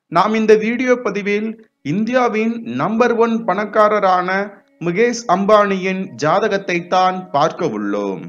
நாம் இந்த வீடியோ பதிவில் இந்தியாவின் நம்பர் ஒன் பணக்காரரான முகேஷ் அம்பானியின் ஜாதகத்தை தான் பார்க்க உள்ளோம்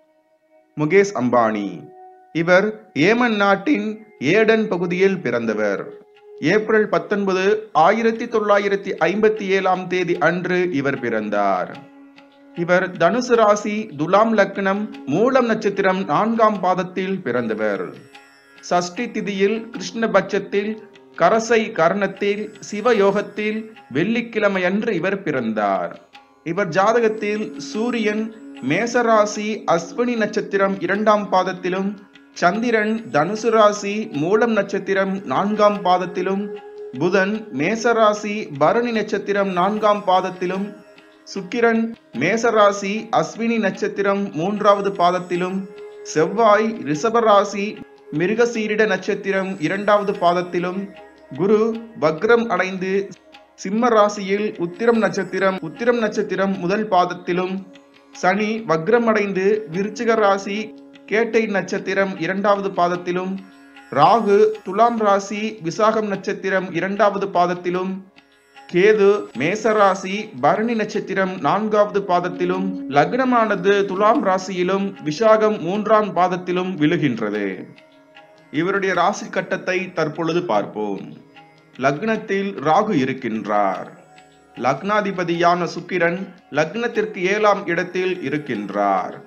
முகேஷ் அம்பானி இவர் ஏமன் நாட்டின் ஏடன் பகுதியில் பிறந்தவர் ஏப்ரல் பத்தொன்பது ஆயிரத்தி தொள்ளாயிரத்தி ஐம்பத்தி ஏழாம் தேதி அன்று இவர் பிறந்தார் இவர் தனுசு ராசி துலாம் லக்னம் மூலம் நட்சத்திரம் நான்காம் பாதத்தில் பிறந்தவர் சஷ்டி திதியில் கிருஷ்ணபட்சத்தில் கரசை கர்ணத்தில் சிவயோகத்தில் வெள்ளிக்கிழமையன்று இவர் பிறந்தார் இவர் ஜாதகத்தில் சூரியன் மேசராசி அஸ்வினி நட்சத்திரம் இரண்டாம் பாதத்திலும் சந்திரன் தனுசு ராசி மூலம் நட்சத்திரம் நான்காம் பாதத்திலும் புதன் மேசராசி பரணி நட்சத்திரம் நான்காம் பாதத்திலும் சுக்கிரன் மேசராசி அஸ்வினி நட்சத்திரம் மூன்றாவது பாதத்திலும் செவ்வாய் ரிஷபராசி மிருகசீரிட நட்சத்திரம் இரண்டாவது பாதத்திலும் குரு வக்ரம் அடைந்து சிம்ம ராசியில் உத்திரம் நட்சத்திரம் உத்திரம் நட்சத்திரம் முதல் பாதத்திலும் சனி வக்ரம் அடைந்து விருச்சிக ராசி கேட்டை நட்சத்திரம் இரண்டாவது பாதத்திலும் ராகு துலாம் ராசி விசாகம் நட்சத்திரம் இரண்டாவது பாதத்திலும் கேது மேசராசி பரணி நட்சத்திரம் நான்காவது பாதத்திலும் லக்னமானது துலாம் ராசியிலும் விஷாகம் மூன்றாம் பாதத்திலும் விழுகின்றது இவருடைய ராசி கட்டத்தை தற்பொழுது பார்ப்போம் லக்னத்தில் ராகு இருக்கின்றார் லக்னாதிபதியான சுக்கிரன் லக்னத்திற்கு ஏழாம் இடத்தில் இருக்கின்றார்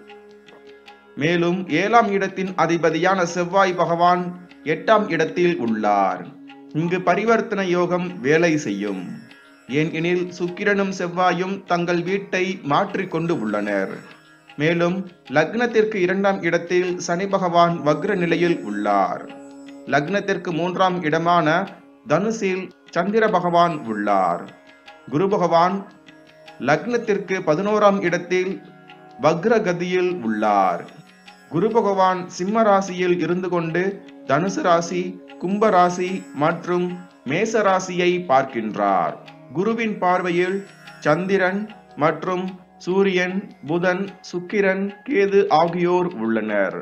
மேலும் ஏழாம் இடத்தின் அதிபதியான செவ்வாய் பகவான் எட்டாம் இடத்தில் உள்ளார் இங்கு பரிவர்த்தன யோகம் வேலை செய்யும் ஏனெனில் சுக்கிரனும் செவ்வாயும் தங்கள் வீட்டை மாற்றிக்கொண்டு உள்ளனர் மேலும் லக்னத்திற்கு இரண்டாம் இடத்தில் சனி பகவான் வக்ர நிலையில் உள்ளார் லக்னத்திற்கு மூன்றாம் இடமான தனுசில் சந்திர பகவான் உள்ளார் குரு பகவான் லக்னத்திற்கு பதினோராம் இடத்தில் வக்ர கதியில் உள்ளார் குரு பகவான் சிம்ம ராசியில் இருந்து கொண்டு தனுசு ராசி கும்ப ராசி மற்றும் மேச ராசியை பார்க்கின்றார் குருவின் பார்வையில் சந்திரன் மற்றும் சூரியன் புதன் சுக்கிரன் கேது ஆகியோர் உள்ளனர்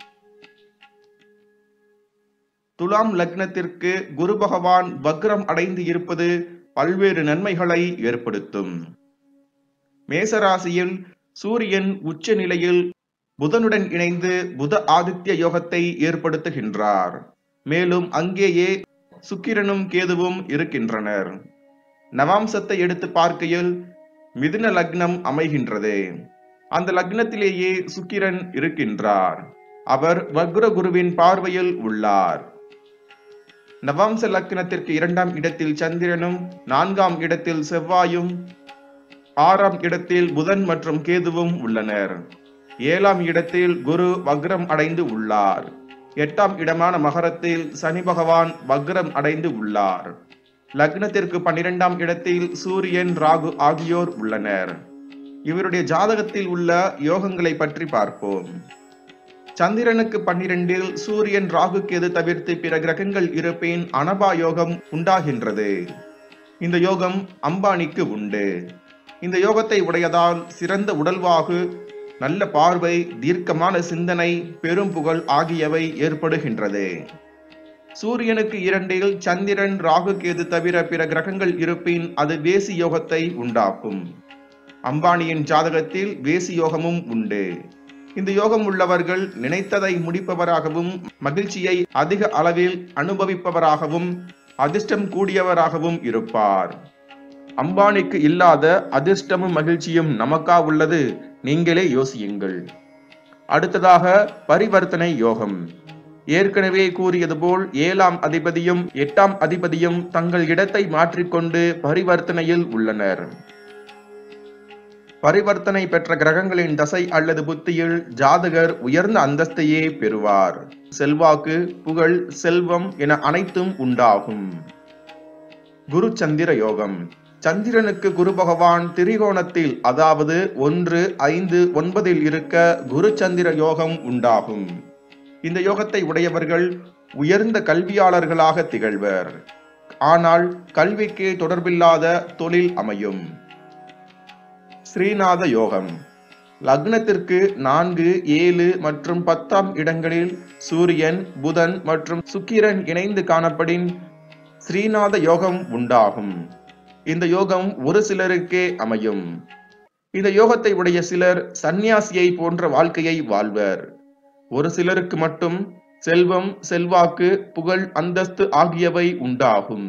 துலாம் லக்னத்திற்கு குரு பகவான் வக்ரம் அடைந்து இருப்பது பல்வேறு நன்மைகளை ஏற்படுத்தும் மேசராசியில் சூரியன் உச்ச நிலையில் புதனுடன் இணைந்து புத ஆதித்ய யோகத்தை ஏற்படுத்துகின்றார் மேலும் அங்கேயே சுக்கிரனும் கேதுவும் இருக்கின்றனர் நவாம்சத்தை எடுத்து பார்க்கையில் மிதுன லக்னம் அமைகின்றது அந்த லக்னத்திலேயே சுக்கிரன் இருக்கின்றார் அவர் வக்ர குருவின் பார்வையில் உள்ளார் நவாம்ச லக்னத்திற்கு இரண்டாம் இடத்தில் சந்திரனும் நான்காம் இடத்தில் செவ்வாயும் ஆறாம் இடத்தில் புதன் மற்றும் கேதுவும் உள்ளனர் ஏழாம் இடத்தில் குரு வக்ரம் அடைந்து உள்ளார் எட்டாம் இடமான மகரத்தில் சனி பகவான் வக்ரம் அடைந்து உள்ளார் லக்னத்திற்கு பன்னிரெண்டாம் இடத்தில் சூரியன் ராகு ஆகியோர் உள்ளனர் இவருடைய ஜாதகத்தில் உள்ள யோகங்களை பற்றி பார்ப்போம் சந்திரனுக்கு பன்னிரெண்டில் சூரியன் ராகு கேது தவிர்த்து பிற கிரகங்கள் இருப்பின் அனபா யோகம் உண்டாகின்றது இந்த யோகம் அம்பானிக்கு உண்டு இந்த யோகத்தை உடையதால் சிறந்த உடல்வாகு நல்ல பார்வை தீர்க்கமான சிந்தனை பெரும் புகழ் ஆகியவை ஏற்படுகின்றது சூரியனுக்கு இரண்டில் சந்திரன் ராகு கேது தவிர பிற கிரகங்கள் இருப்பின் அது வேசி யோகத்தை உண்டாக்கும் அம்பானியின் ஜாதகத்தில் வேசி யோகமும் உண்டு இந்த யோகம் உள்ளவர்கள் நினைத்ததை முடிப்பவராகவும் மகிழ்ச்சியை அதிக அளவில் அனுபவிப்பவராகவும் அதிர்ஷ்டம் கூடியவராகவும் இருப்பார் அம்பானிக்கு இல்லாத அதிர்ஷ்டமும் மகிழ்ச்சியும் நமக்கா உள்ளது நீங்களே யோசியுங்கள் அடுத்ததாக பரிவர்த்தனை யோகம் ஏற்கனவே கூறியது போல் ஏழாம் அதிபதியும் எட்டாம் அதிபதியும் தங்கள் இடத்தை மாற்றிக்கொண்டு பரிவர்த்தனையில் உள்ளனர் பரிவர்த்தனை பெற்ற கிரகங்களின் தசை அல்லது புத்தியில் ஜாதகர் உயர்ந்த அந்தஸ்தையே பெறுவார் செல்வாக்கு புகழ் செல்வம் என அனைத்தும் உண்டாகும் குரு சந்திர யோகம் சந்திரனுக்கு குரு பகவான் திரிகோணத்தில் அதாவது ஒன்று ஐந்து ஒன்பதில் இருக்க குரு சந்திர யோகம் உண்டாகும் இந்த யோகத்தை உடையவர்கள் உயர்ந்த கல்வியாளர்களாக திகழ்வர் ஆனால் கல்விக்கு தொடர்பில்லாத தொழில் அமையும் ஸ்ரீநாத யோகம் லக்னத்திற்கு நான்கு ஏழு மற்றும் பத்தாம் இடங்களில் சூரியன் புதன் மற்றும் சுக்கிரன் இணைந்து காணப்படின் ஸ்ரீநாத யோகம் உண்டாகும் இந்த யோகம் ஒரு சிலருக்கே அமையும் இந்த யோகத்தை உடைய சிலர் சந்நியாசியை போன்ற வாழ்க்கையை வாழ்வர் ஒரு சிலருக்கு மட்டும் செல்வம் செல்வாக்கு புகழ் அந்தஸ்து ஆகியவை உண்டாகும்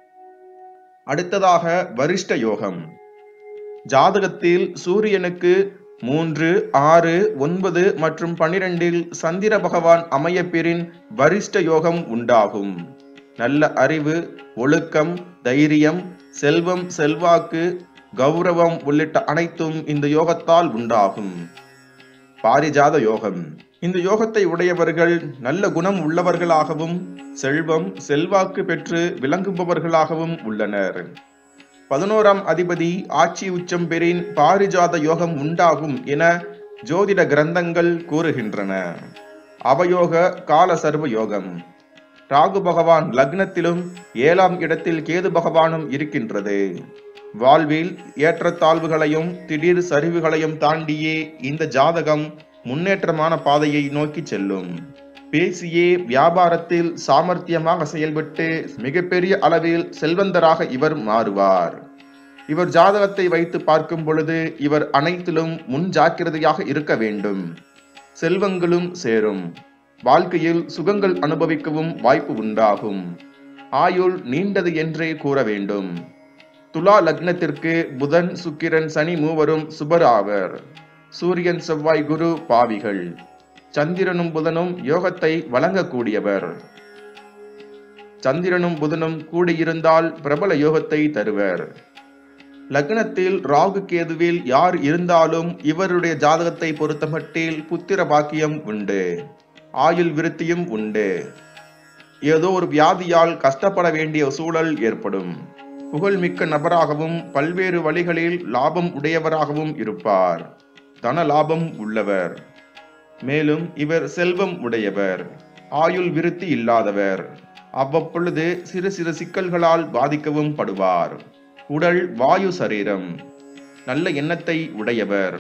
அடுத்ததாக வரிஷ்ட யோகம் ஜாதகத்தில் சூரியனுக்கு மூன்று ஆறு ஒன்பது மற்றும் பனிரெண்டில் சந்திர பகவான் அமையப்பெறின் வரிஷ்ட யோகம் உண்டாகும் நல்ல அறிவு ஒழுக்கம் தைரியம் செல்வம் செல்வாக்கு கௌரவம் உள்ளிட்ட அனைத்தும் இந்த யோகத்தால் உண்டாகும் பாரிஜாத யோகம் இந்த யோகத்தை உடையவர்கள் நல்ல குணம் உள்ளவர்களாகவும் செல்வம் செல்வாக்கு பெற்று விளங்குபவர்களாகவும் உள்ளனர் பதினோராம் அதிபதி ஆட்சி உச்சம் பெறின் பாரிஜாத யோகம் உண்டாகும் என ஜோதிட கிரந்தங்கள் கூறுகின்றன அவயோக கால சர்வ யோகம் ராகு பகவான் லக்னத்திலும் ஏழாம் இடத்தில் கேது பகவானும் இருக்கின்றது வாழ்வில் ஏற்றத்தாழ்வுகளையும் திடீர் சரிவுகளையும் தாண்டியே இந்த ஜாதகம் முன்னேற்றமான பாதையை நோக்கி செல்லும் பேசியே வியாபாரத்தில் சாமர்த்தியமாக செயல்பட்டு மிகப்பெரிய அளவில் செல்வந்தராக இவர் மாறுவார் இவர் ஜாதகத்தை வைத்து பார்க்கும் பொழுது இவர் அனைத்திலும் முன் ஜாக்கிரதையாக இருக்க வேண்டும் செல்வங்களும் சேரும் வாழ்க்கையில் சுகங்கள் அனுபவிக்கவும் வாய்ப்பு உண்டாகும் ஆயுள் நீண்டது என்றே கூற வேண்டும் துலா லக்னத்திற்கு புதன் சுக்கிரன் சனி மூவரும் சுபர் ஆவர் சூரியன் செவ்வாய் குரு பாவிகள் சந்திரனும் புதனும் யோகத்தை வழங்கக்கூடியவர் சந்திரனும் புதனும் கூடியிருந்தால் பிரபல யோகத்தை தருவர் லக்னத்தில் ராகு கேதுவில் யார் இருந்தாலும் இவருடைய ஜாதகத்தை பொறுத்தமட்டில் புத்திர பாக்கியம் உண்டு ஆயுள் விருத்தியும் உண்டு ஏதோ ஒரு வியாதியால் கஷ்டப்பட வேண்டிய சூழல் ஏற்படும் புகழ்மிக்க நபராகவும் பல்வேறு வழிகளில் லாபம் உடையவராகவும் இருப்பார் தன லாபம் உள்ளவர் மேலும் இவர் செல்வம் உடையவர் ஆயுள் விருத்தி இல்லாதவர் அவ்வப்பொழுது சிறு சிறு சிக்கல்களால் பாதிக்கவும் படுவார் உடல் வாயு சரீரம் நல்ல எண்ணத்தை உடையவர்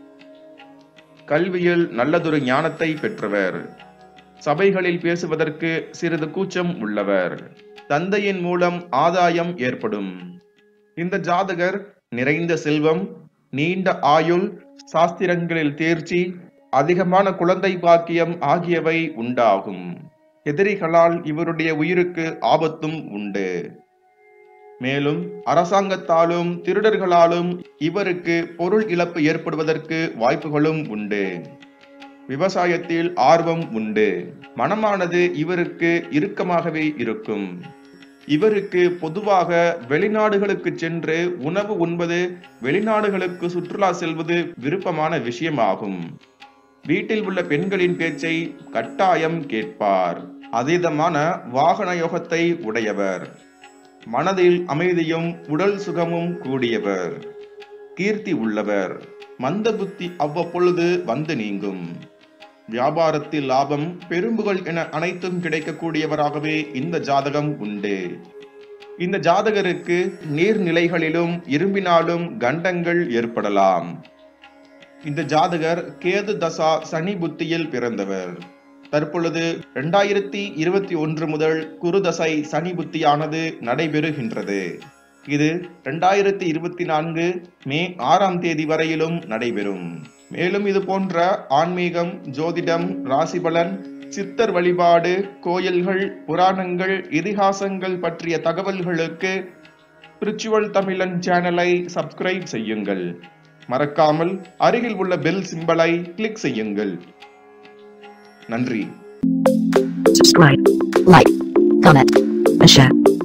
கல்வியில் நல்லதொரு ஞானத்தை பெற்றவர் சபைகளில் பேசுவதற்கு சிறிது கூச்சம் உள்ளவர் தந்தையின் மூலம் ஆதாயம் ஏற்படும் இந்த ஜாதகர் நிறைந்த செல்வம் நீண்ட ஆயுள் சாஸ்திரங்களில் தேர்ச்சி அதிகமான குழந்தை பாக்கியம் ஆகியவை உண்டாகும் எதிரிகளால் இவருடைய உயிருக்கு ஆபத்தும் உண்டு மேலும் அரசாங்கத்தாலும் திருடர்களாலும் இவருக்கு பொருள் இழப்பு ஏற்படுவதற்கு வாய்ப்புகளும் உண்டு விவசாயத்தில் ஆர்வம் உண்டு மனமானது இவருக்கு இறுக்கமாகவே இருக்கும் இவருக்கு பொதுவாக வெளிநாடுகளுக்கு சென்று உணவு உண்பது வெளிநாடுகளுக்கு சுற்றுலா செல்வது விருப்பமான விஷயமாகும் வீட்டில் உள்ள பெண்களின் பேச்சை கட்டாயம் கேட்பார் அதீதமான வாகன யோகத்தை உடையவர் மனதில் அமைதியும் உடல் சுகமும் கூடியவர் கீர்த்தி உள்ளவர் மந்த புத்தி அவ்வப்பொழுது வந்து நீங்கும் வியாபாரத்தில் லாபம் பெரும்புகள் என அனைத்தும் கிடைக்கக்கூடியவராகவே இந்த ஜாதகம் உண்டு இந்த ஜாதகருக்கு நீர்நிலைகளிலும் இரும்பினாலும் கண்டங்கள் ஏற்படலாம் இந்த ஜாதகர் கேது தசா சனி புத்தியில் பிறந்தவர் தற்பொழுது இரண்டாயிரத்தி இருபத்தி ஒன்று முதல் குருதசை சனி புத்தியானது நடைபெறுகின்றது இது இரண்டாயிரத்தி இருபத்தி நான்கு மே ஆறாம் தேதி வரையிலும் நடைபெறும் மேலும் இது போன்ற ஆன்மீகம் ஜோதிடம் ராசிபலன் சித்தர் வழிபாடு கோயில்கள் புராணங்கள் இதிகாசங்கள் பற்றிய தகவல்களுக்கு ஸ்பிரிச்சுவல் தமிழன் சேனலை சப்ஸ்கிரைப் செய்யுங்கள் மறக்காமல் அருகில் உள்ள பெல் சிம்பலை கிளிக் செய்யுங்கள் நன்றி subscribe, like, comment, and share.